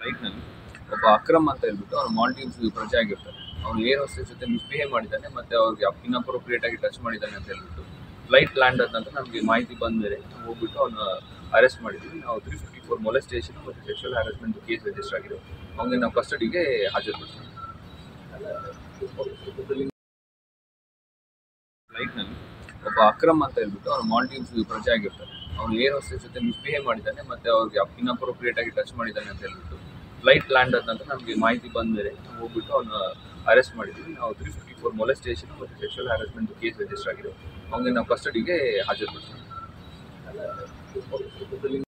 ಫ್ಲೈಟ್ನಲ್ಲಿ ಒಬ್ಬ ಅಕ್ರಮ್ ಅಂತ ಹೇಳ್ಬಿಟ್ಟು ಅವ್ನು ಮಾಲ್ಡೀವ್ಸ್ ಪ್ರಜೆ ಆಗಿರ್ತಾರೆ ಅವ್ನು ಏರ್ ಹೋಸ್ಟೆಸ್ ಜೊತೆ ಮಿಸ್ಬಿಹೇವ್ ಮಾಡಿದ್ದಾನೆ ಮತ್ತೆ ಅವ್ರಿಗೆ ಇನ್ಅಪ್ರೋಪ್ರಿಯೇಟ್ ಆಗಿ ಟಚ್ ಮಾಡಿದ್ದಾನೆ ಅಂತ ಹೇಳ್ಬಿಟ್ಟು ಫ್ಲೈಟ್ ಲ್ಯಾಂಡ್ ಆದ ನಂತರ ನಮಗೆ ಮಾಹಿತಿ ಬಂದ ಮೇಲೆ ನಾವು ಹೋಗ್ಬಿಟ್ಟು ಅವನ್ನ ಅರೆಸ್ಟ್ ಮಾಡಿದ್ವಿ ನಾವು ತ್ರೀ ಫಿಫ್ಟಿ ಫೋರ್ ಮೊಲೆಸ್ಟೇಷನ್ ಮತ್ತು ಸೆಕ್ಷುವಲ್ ಹ್ಯಾರಸ್ಮೆಂಟ್ ಕೇಸ್ ರಿಜಿಸ್ಟರ್ ಆಗಿದೆ ಅವನಿಗೆ ನಾವು ಕಸ್ಟಡಿಗೆ ಹಾಜರುಪಡಿಸ್ತೀವಿ ಫ್ಲೈಟ್ನಲ್ಲಿ ಒಬ್ಬ ಅಕ್ರಮ್ ಅಂತ ಹೇಳ್ಬಿಟ್ಟು ಅವ್ನು ಮಾಲ್ಡೀವ್ಸ್ ಪ್ರಜೆ ಆಗಿರ್ತಾರೆ ಅವ್ನು ಏರ್ ಹೋಸ್ಟೆಸ್ ಜೊತೆ ಮಿಸ್ಬಿಹೇವ್ ಮಾಡಿದ್ದಾನೆ ಮತ್ತೆ ಅವ್ರಿಗೆ ಇನ್ಅಪ್ರೋಪ್ರಿಯೇಟ್ ಆಗಿ ಟಚ್ ಮಾಡಿದ್ದಾನೆ ಅಂತ ಹೇಳ್ಬಿಟ್ಟು ಫ್ಲೈಟ್ ಲ್ಯಾಂಡ್ ಆದ ನಂತರ ನಮಗೆ ಮಾಹಿತಿ ಬಂದ ಮೇಲೆ ನಾವು ಹೋಗ್ಬಿಟ್ಟು ಅವನ್ನ ಅರೆಸ್ಟ್ ಮಾಡಿದ್ವಿ ನಾವು ತ್ರೀ ಫಿಫ್ಟಿ ಫೋರ್ ಮೊಲೆಸ್ಟೇಷನ್ ಮತ್ತು ಸೆಕ್ಷುವಲ್ ಹ್ಯಾರಸ್ಮೆಂಟ್ ಕೇಸ್ ರಿಜಿಸ್ಟರ್ ಆಗಿದೆ ಅವನಿಗೆ ನಾವು ಕಸ್ಟಡಿಗೆ ಹಾಜರುಪಡಿಸ್ತೀವಿ